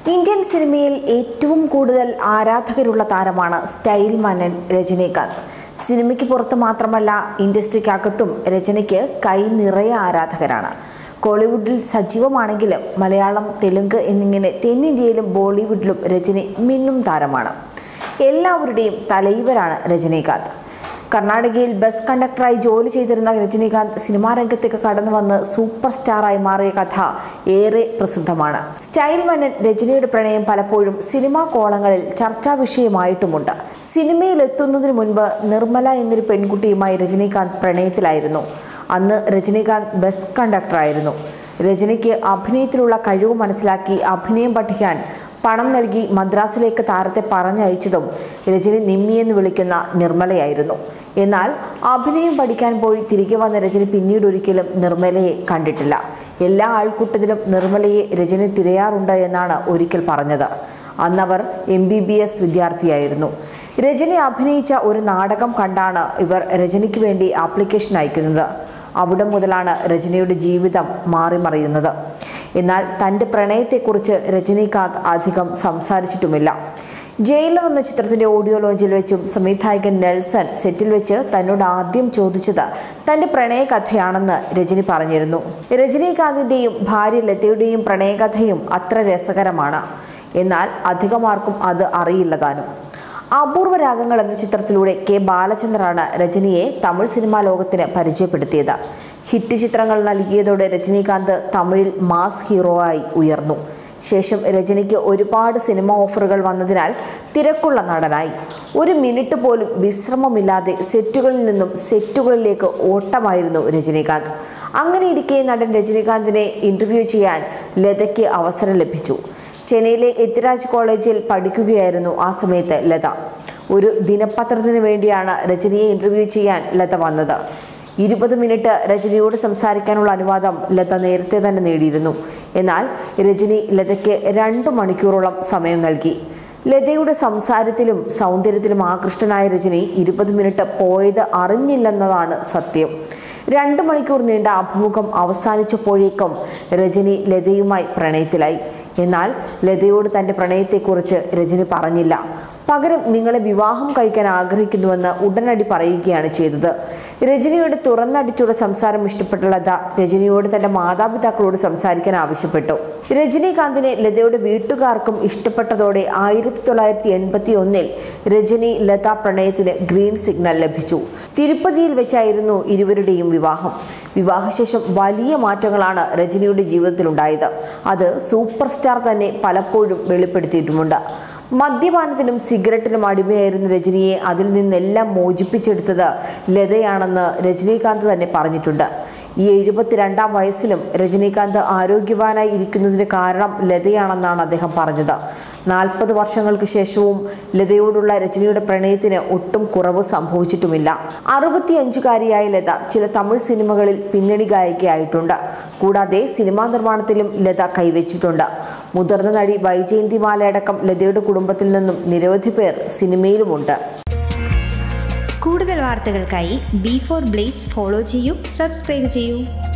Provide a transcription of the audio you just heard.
Indian സിനിമയിൽ ഏറ്റവും കൂടുതൽ ആരാധകരുള്ള താരമാണ് സ്റ്റൈൽ മനൻ രജനീകാന്ത് സിനിമയ്ക്ക് പുറത്ത് മാത്രമല്ല ഇൻഡസ്ട്രിക്കകത്തും രജനിക്ക് കൈ നിറയെ ആരാധകരാണ് കോളിവുഡിൽ സജീവമാണെങ്കിലും മലയാളം തെലുങ്ക് എന്നിങ്ങനെ തെന്നിന്ത്യയിലും ബോളിവുഡിലും രജനി മിന്നും താരമാണ് എല്ലാവരുടെയും തലൈവരാണ് രജനീകാന്ത് കർണാടകയിൽ ബസ് കണ്ടക്ടറായി ജോലി ചെയ്തിരുന്ന രജനീകാന്ത് സിനിമാ രംഗത്തേക്ക് കടന്നു വന്ന് സൂപ്പർ സ്റ്റാറായി മാറിയ കഥ ഏറെ പ്രസിദ്ധമാണ് സ്റ്റൈൽ മന്നൻ രജനിയുടെ പ്രണയം പലപ്പോഴും സിനിമാ കോളങ്ങളിൽ ചർച്ചാ വിഷയമായിട്ടുമുണ്ട് സിനിമയിൽ എത്തുന്നതിന് മുൻപ് നിർമ്മല എന്നൊരു പെൺകുട്ടിയുമായി രജനീകാന്ത് പ്രണയത്തിലായിരുന്നു അന്ന് രജനീകാന്ത് ബസ് കണ്ടക്ടറായിരുന്നു രജനിക്ക് അഭിനയത്തിലുള്ള കഴിവ് മനസ്സിലാക്കി അഭിനയം പഠിക്കാൻ പണം നൽകി മദ്രാസിലേക്ക് താരത്തെ പറഞ്ഞയച്ചതും രജനി നിമ്മി എന്ന് വിളിക്കുന്ന നിർമ്മലയായിരുന്നു എന്നാൽ അഭിനയം പഠിക്കാൻ പോയി തിരികെ വന്ന രജനി പിന്നീട് ഒരിക്കലും നിർമ്മലയെ കണ്ടിട്ടില്ല എല്ലാ ആൾക്കൂട്ടത്തിലും നിർമ്മലയെ രജനി തിരയാറുണ്ട് എന്നാണ് ഒരിക്കൽ പറഞ്ഞത് അന്നവർ എം ബി ബി എസ് വിദ്യാർത്ഥിയായിരുന്നു രജനി അഭിനയിച്ച ഒരു നാടകം കണ്ടാണ് ഇവർ രജനിക്ക് വേണ്ടി ആപ്ലിക്കേഷൻ അയക്കുന്നത് അവിടെ മുതലാണ് രജനിയുടെ ജീവിതം മാറിമറിയുന്നത് എന്നാൽ തൻ്റെ പ്രണയത്തെക്കുറിച്ച് രജനീകാന്ത് അധികം സംസാരിച്ചിട്ടുമില്ല ജയിലർ എന്ന ചിത്രത്തിന്റെ ഓഡിയോ ലോഞ്ചിൽ വെച്ചും സംവിധായകൻ നെൽസൺ സെറ്റിൽ വെച്ച് തന്നോട് ആദ്യം ചോദിച്ചത് തന്റെ പ്രണയകഥയാണെന്ന് രജനി പറഞ്ഞിരുന്നു രജനീകാന്തിന്റെയും ഭാര്യ ലതയുടെയും പ്രണയകഥയും അത്ര രസകരമാണ് എന്നാൽ അധികമാർക്കും അത് അറിയില്ല താനും അപൂർവ രാഗങ്ങൾ എന്ന ചിത്രത്തിലൂടെ കെ ബാലചന്ദ്രാണ് രജനിയെ തമിഴ് സിനിമാ ലോകത്തിന് പരിചയപ്പെടുത്തിയത് ഹിറ്റ് ചിത്രങ്ങൾ നൽകിയതോടെ രജനീകാന്ത് തമിഴിൽ മാസ് ഹീറോ ആയി ഉയർന്നു ശേഷം രജനിക്ക് ഒരുപാട് സിനിമ ഓഫറുകൾ വന്നതിനാൽ തിരക്കുള്ള നടനായി ഒരു മിനിറ്റ് പോലും വിശ്രമമില്ലാതെ സെറ്റുകളിൽ നിന്നും സെറ്റുകളിലേക്ക് ഓട്ടമായിരുന്നു രജനീകാന്ത് അങ്ങനെ ഇരിക്കെ നടൻ രജനീകാന്തിനെ ഇന്റർവ്യൂ ചെയ്യാൻ ലതയ്ക്ക് അവസരം ലഭിച്ചു ചെന്നൈയിലെ എത്തിരാജ് കോളേജിൽ പഠിക്കുകയായിരുന്നു ആ സമയത്ത് ലത ഒരു ദിനപത്രത്തിന് വേണ്ടിയാണ് രജനിയെ ഇന്റർവ്യൂ ചെയ്യാൻ ലത വന്നത് ഇരുപത് മിനിറ്റ് രജനിയോട് സംസാരിക്കാനുള്ള അനുവാദം ലത നേരത്തെ തന്നെ നേടിയിരുന്നു എന്നാൽ രജനി ലതയ്ക്ക് രണ്ട് മണിക്കൂറോളം സമയം നൽകി ലതയുടെ സംസാരത്തിലും സൗന്ദര്യത്തിലും ആകൃഷ്ടനായ രജനി ഇരുപത് മിനിറ്റ് പോയത് അറിഞ്ഞില്ലെന്നതാണ് സത്യം രണ്ട് മണിക്കൂർ നീണ്ട അഭിമുഖം അവസാനിച്ചപ്പോഴേക്കും രജനി ലതയുമായി പ്രണയത്തിലായി എന്നാൽ ലതയോട് തൻ്റെ പ്രണയത്തെക്കുറിച്ച് രജനി പറഞ്ഞില്ല പകരം നിങ്ങളെ വിവാഹം കഴിക്കാൻ ആഗ്രഹിക്കുന്നുവെന്ന് ഉടനടി പറയുകയാണ് ചെയ്തത് രജനിയുടെ തുറന്നടിച്ചുള്ള സംസാരം ഇഷ്ടപ്പെട്ട ലത രജനിയോട് തന്റെ മാതാപിതാക്കളോട് സംസാരിക്കാൻ ആവശ്യപ്പെട്ടു രജനീകാന്തിനെ ലതയുടെ വീട്ടുകാർക്കും ഇഷ്ടപ്പെട്ടതോടെ ആയിരത്തി തൊള്ളായിരത്തി എൺപത്തി ഒന്നിൽ രജനി ലത പ്രണയത്തിന് ഗ്രീൻ സിഗ്നൽ ലഭിച്ചു തിരുപ്പതിയിൽ വെച്ചായിരുന്നു ഇരുവരുടെയും വിവാഹം വിവാഹശേഷം വലിയ മാറ്റങ്ങളാണ് രജനിയുടെ ജീവിതത്തിലുണ്ടായത് അത് സൂപ്പർ സ്റ്റാർ തന്നെ പലപ്പോഴും വെളിപ്പെടുത്തിയിട്ടുമുണ്ട് മദ്യപാനത്തിനും സിഗരറ്റിനും അടിമയായിരുന്ന രജനിയെ അതിൽ നിന്നെല്ലാം മോചിപ്പിച്ചെടുത്തത് ലതയാണെന്ന് രജനീകാന്ത് തന്നെ പറഞ്ഞിട്ടുണ്ട് ഈ എഴുപത്തിരണ്ടാം വയസ്സിലും രജനീകാന്ത് ആരോഗ്യവാനായി ഇരിക്കുന്നതിന് കാരണം ലതയാണെന്നാണ് അദ്ദേഹം പറഞ്ഞത് നാൽപ്പത് വർഷങ്ങൾക്ക് ശേഷവും ലതയോടുള്ള രജനിയുടെ പ്രണയത്തിന് ഒട്ടും കുറവ് സംഭവിച്ചിട്ടുമില്ല അറുപത്തിയഞ്ചുകാരിയായ ലത ചില തമിഴ് സിനിമകളിൽ പിന്നണി ഗായികയായിട്ടുണ്ട് കൂടാതെ സിനിമാ നിർമ്മാണത്തിലും ലത കൈവച്ചിട്ടുണ്ട് മുതിർന്ന നടി വൈജയന്തിമാലയടക്കം ലതയുടെ കുടുംബത്തിൽ നിന്നും നിരവധി പേർ സിനിമയിലുമുണ്ട് കൂടുതൽ വാർത്തകൾക്കായി ബി ഫോർ ബ്ലേസ് ഫോളോ ചെയ്യൂ സബ്സ്ക്രൈബ് ചെയ്യൂ